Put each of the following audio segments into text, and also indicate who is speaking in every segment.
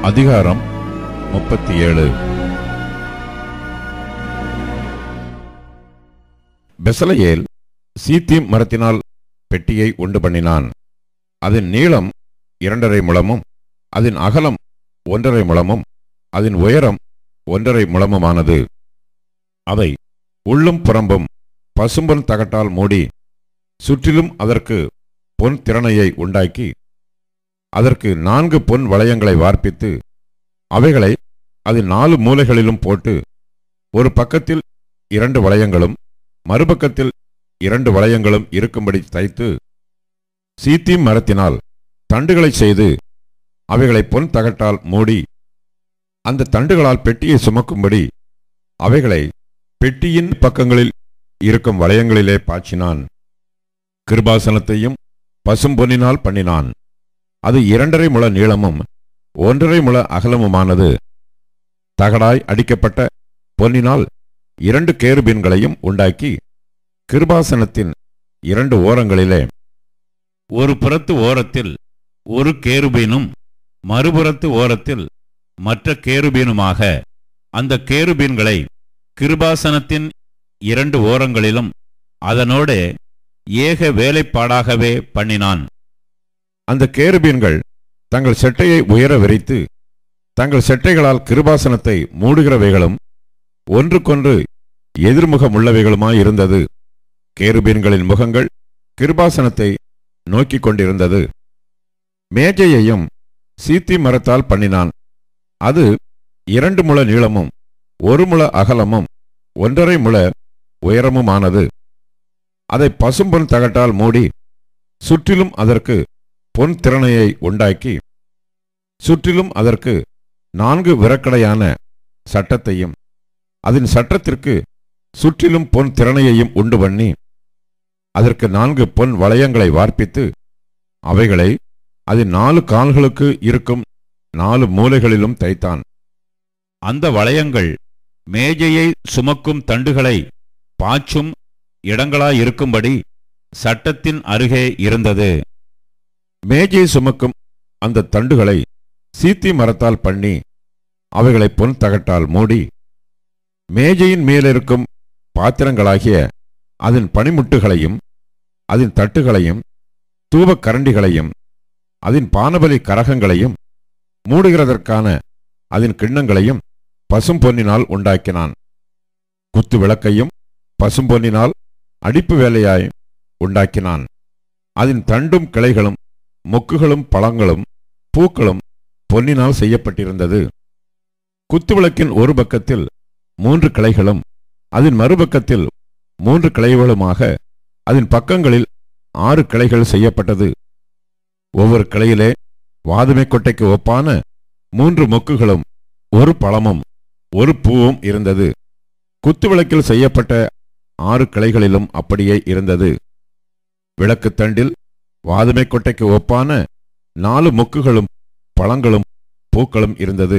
Speaker 1: அதிகாரம் முப்பத்தி ஏழு பெசலையேல் சீத்தீம் மரத்தினால் பெட்டியை உண்டு பண்ணினான் அதன் நீளம் இரண்டரை முழமும் அதன் அகலம் ஒன்றரை முழமும் அதன் உயரம் ஒன்றரை முழமுமானது அதை உள்ளும் புறம்பும் பசும்பொன் தகட்டால் மூடி சுற்றிலும் அதற்கு பொன் திறனையை உண்டாக்கி அதற்கு நான்கு பொன் வளையங்களை வார்ப்பித்து அவைகளை அதன் நாலு மூலைகளிலும் போட்டு ஒரு பக்கத்தில் இரண்டு வளையங்களும் மறுபக்கத்தில் இரண்டு வளையங்களும் இருக்கும்படி தைத்து சீத்தீம் மரத்தினால் தண்டுகளை செய்து அவைகளை பொன் தகட்டால் மூடி அந்த தண்டுகளால் பெட்டியை சுமக்கும்படி அவைகளை பெட்டியின் பக்கங்களில் இருக்கும் வளையங்களிலே பாய்ச்சினான் கிருபாசனத்தையும் பசும்பொன்னினால் பண்ணினான் அது இரண்டரை முழ நீளமும் ஒன்றரை முழ அகலமுமானது தகடாய் அடிக்கப்பட்ட பொன்னினால் இரண்டு கேருபீன்களையும் உண்டாக்கி கிருபாசனத்தின் இரண்டு ஓரங்களிலே
Speaker 2: ஒரு புறத்து ஓரத்தில் ஒரு கேருபீனும் மறுபுறத்து ஓரத்தில் மற்ற கேருபீனுமாக அந்த கேருபீன்களை கிருபாசனத்தின் இரண்டு ஓரங்களிலும் அதனோடே ஏக வேலைப்பாடாகவே பண்ணினான்
Speaker 1: அந்த கேருபீன்கள் தங்கள் செட்டையை உயர விரித்து தங்கள் செட்டைகளால் கிருபாசனத்தை மூடுகிறவைகளும் ஒன்றுக்கொன்று எதிர்முகமுள்ளவைகளுமாயிருந்தது கேருபீன்களின் முகங்கள் கிருபாசனத்தை நோக்கிக் கொண்டிருந்தது மேஜையையும் சீத்தி மரத்தால் பண்ணினான் அது இரண்டு முழ நீளமும் ஒரு முழ அகலமும் ஒன்றரை முழ உயரமுமானது அதை பசும்பொன் தகட்டால் மூடி சுற்றிலும் அதற்கு பொன் திறனையை உண்டாக்கி சுற்றிலும் அதற்கு நான்கு விரக்கடையான சட்டத்தையும் அதன் சட்டத்திற்கு சுற்றிலும் பொன் திறனையையும் உண்டு பண்ணி அதற்கு நான்கு பொன் வளையங்களை வார்ப்பித்து அவைகளை அதன் நாலு கால்களுக்கு இருக்கும் நாலு மூலைகளிலும் தைத்தான்
Speaker 2: அந்த வளையங்கள் மேஜையை சுமக்கும் தண்டுகளை பாய்ச்சும் இடங்களாயிருக்கும்படி சட்டத்தின் அருகே இருந்தது
Speaker 1: மேஜை சுமக்கும் அந்த தண்டுகளை சீத்தி மரத்தால் பண்ணி அவைகளை பொன் தகட்டால் மூடி மேஜையின் மேலிருக்கும் பாத்திரங்களாகிய அதன் பனிமுட்டுகளையும் அதன் தட்டுகளையும் தூபக் கரண்டிகளையும் அதன் பானபலி கரகங்களையும் மூடுகிறதற்கான அதன் கிண்ணங்களையும் பசும்பொன்னினால் உண்டாக்கினான் குத்து விளக்கையும் பசும்பொன்னினால் அடிப்பு வேலையாய் உண்டாக்கினான் அதன் தண்டும் கிளைகளும் மொக்குகளும் பழங்களும் பூக்களும் பொன்னினால் செய்யப்பட்டிருந்தது குத்துவிளக்கின் ஒரு பக்கத்தில் மூன்று கிளைகளும் அதன் மறுபக்கத்தில் மூன்று கிளைகளுமாக அதன் பக்கங்களில் ஆறு கிளைகள் செய்யப்பட்டது ஒவ்வொரு கிளையிலே வாதுமை கொட்டைக்கு ஒப்பான மூன்று மொக்குகளும் ஒரு பழமும் ஒரு பூவும் இருந்தது குத்துவிளக்கில் செய்யப்பட்ட ஆறு கிளைகளிலும் அப்படியே இருந்தது விளக்குத் தண்டில் வாதுமை கொட்டைக்கு ஒப்பான நாலு மொக்குகளும் பழங்களும் பூக்களும் இருந்தது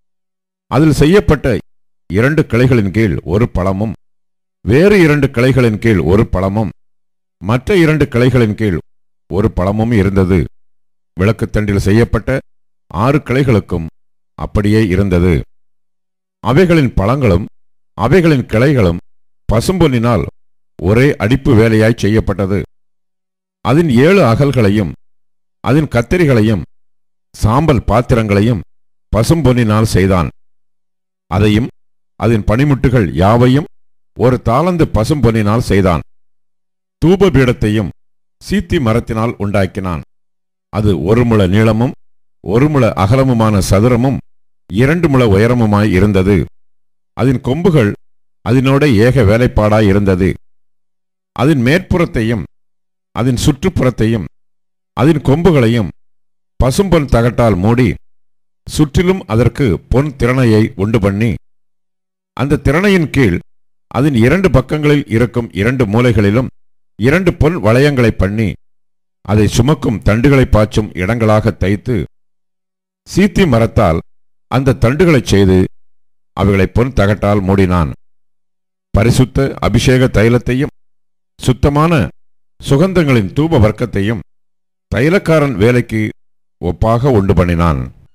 Speaker 1: அதில் செய்யப்பட்ட இரண்டு கிளைகளின் கீழ் ஒரு பழமும் வேறு இரண்டு கிளைகளின் கீழ் ஒரு பழமும் மற்ற இரண்டு கிளைகளின் கீழ் ஒரு பழமும் இருந்தது விளக்குத்தண்டில் செய்யப்பட்ட ஆறு கிளைகளுக்கும் அப்படியே இருந்தது அவைகளின் பழங்களும் அவைகளின் கிளைகளும் பசும்பொன்னினால் ஒரே அடிப்பு வேலையாய் செய்யப்பட்டது அதன் ஏழு அகல்களையும் அதன் கத்தரிகளையும் சாம்பல் பாத்திரங்களையும் பசும்பொன்னினால் செய்தான் அதையும் அதன் பனிமுட்டுகள் யாவையும் ஒரு தாளந்து பசும்பொன்னினால் செய்தான் தூப பீடத்தையும் சீத்தி மரத்தினால் உண்டாக்கினான் அது ஒரு முழ நீளமும் ஒரு முழ அகலமுமான சதுரமும் இரண்டு முழ உயரமுமாய் இருந்தது அதன் கொம்புகள் அதனோட ஏக வேலைப்பாடாய் இருந்தது அதன் மேற்புறத்தையும் அதன் சுற்றுப்புறத்தையும் அதன் கொம்புகளையும் பசும்பொன் தகட்டால் மூடி சுற்றிலும் அதற்கு பொன் திறனையை உண்டு பண்ணி அந்த திறனையின் கீழ் அதன் இரண்டு பக்கங்களில் இருக்கும் இரண்டு மூலைகளிலும் இரண்டு பொன் வளையங்களை பண்ணி அதை சுமக்கும் தண்டுகளை பாய்ச்சும் இடங்களாக தைத்து சீத்தி மரத்தால் அந்த தண்டுகளைச் செய்து அவைகளை பொன் தகட்டால் மூடினான் பரிசுத்த அபிஷேக தைலத்தையும் சுத்தமான சுகந்தங்களின் தூப வர்க்கத்தையும் தைலக்காரன் வேலைக்கு ஒப்பாக உண்டு பண்ணினான்